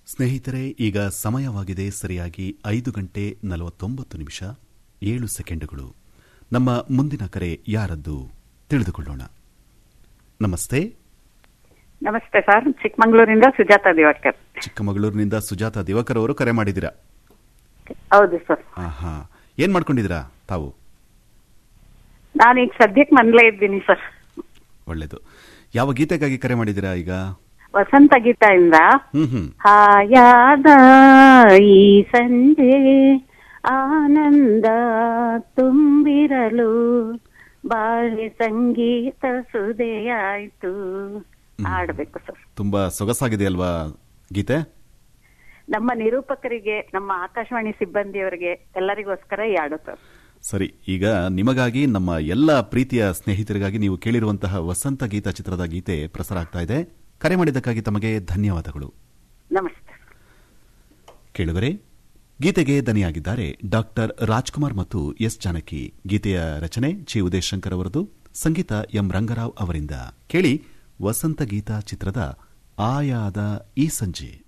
ಸ್ನೇಹಿತರೆ ಈಗ ಸಮಯವಾಗಿದೆ ಸರಿಯಾಗಿ ಐದು ಗಂಟೆ ನಲವತ್ತೊಂಬತ್ತು ನಿಮಿಷ ಏಳು ಸೆಕೆಂಡುಗಳು ನಮ್ಮ ಮುಂದಿನ ಕರೆ ಯಾರದ್ದು ತಿಳಿದುಕೊಳ್ಳೋಣ ನಮಸ್ತೆ ನಮಸ್ತೆ ಸರ್ ಚಿಕ್ಕಮಂಗ್ಳೂರಿಂದ ಸುಜಾತ ದಿವಾಕರ್ ಚಿಕ್ಕಮಗಳೂರಿನಿಂದ ಸುಜಾತ ದಿವಾಕರ್ ಅವರು ಕರೆ ಮಾಡಿದಿರಾ ಹೌದು ಸರ್ ಆಹಾ ಏನ್ ಮಾಡ್ಕೊಂಡಿದ್ದೀರಾ ತಾವು ನಾನೀಗ ಸದ್ಯಕ್ಕೆ ಮನೇಲೇ ಇದ್ದೀನಿ ಸರ್ ಒಳ್ಳೇದು ಯಾವ ಗೀತೆಗಾಗಿ ಕರೆ ಮಾಡಿದ್ದೀರಾ ಈಗ ವಸಂತ ಗೀತೆಯಿಂದ ಹ್ಮ್ ಹ್ಮ್ ಹಾಯಾದ ಈ ಸಂಜೆ ಆನಂದ ತುಂಬಿರಲು ಬಾಳೆ ಸಂಗೀತ ಸುದೆಯಾಯ್ತು ಆಡ್ಬೇಕು ಸರ್ ತುಂಬಾ ಸೊಗಸಾಗಿದೆ ಅಲ್ವಾ ಗೀತೆ ನಮ್ಮ ನಿರೂಪಕರಿಗೆ ನಮ್ಮ ಆಕಾಶವಾಣಿ ಸಿಬ್ಬಂದಿಯವರಿಗೆ ಎಲ್ಲರಿಗೋಸ್ಕರ ಈ ಹಾಡು ಸರ್ ಸರಿ ಈಗ ನಿಮಗಾಗಿ ನಮ್ಮ ಎಲ್ಲ ಪ್ರೀತಿಯ ಸ್ನೇಹಿತರಿಗಾಗಿ ನೀವು ಕೇಳಿರುವಂತಹ ವಸಂತ ಗೀತ ಚಿತ್ರದ ಗೀತೆ ಪ್ರಸಾರ ಆಗ್ತಾ ಇದೆ ಕರೆ ಮಾಡಿದ್ದಕ್ಕಾಗಿ ತಮಗೆ ಧನ್ಯವಾದಗಳು ನಮಸ್ತೆ ಕೇಳುವರೆ ಗೀತೆಗೆ ದನಿಯಾಗಿದ್ದಾರೆ ಡಾಕ್ಟರ್ ರಾಜ್ಕುಮಾರ್ ಮತ್ತು ಎಸ್ ಜಾನಕಿ ಗೀತೆಯ ರಚನೆ ಚಿ ಉದಯ್ ಶಂಕರ್ ಅವರದು ಸಂಗೀತ ಎಂ ರಂಗರಾವ್ ಅವರಿಂದ ಕೇಳಿ ವಸಂತ ಗೀತ ಚಿತ್ರದ ಆಯಾದ ಈ ಸಂಜೆ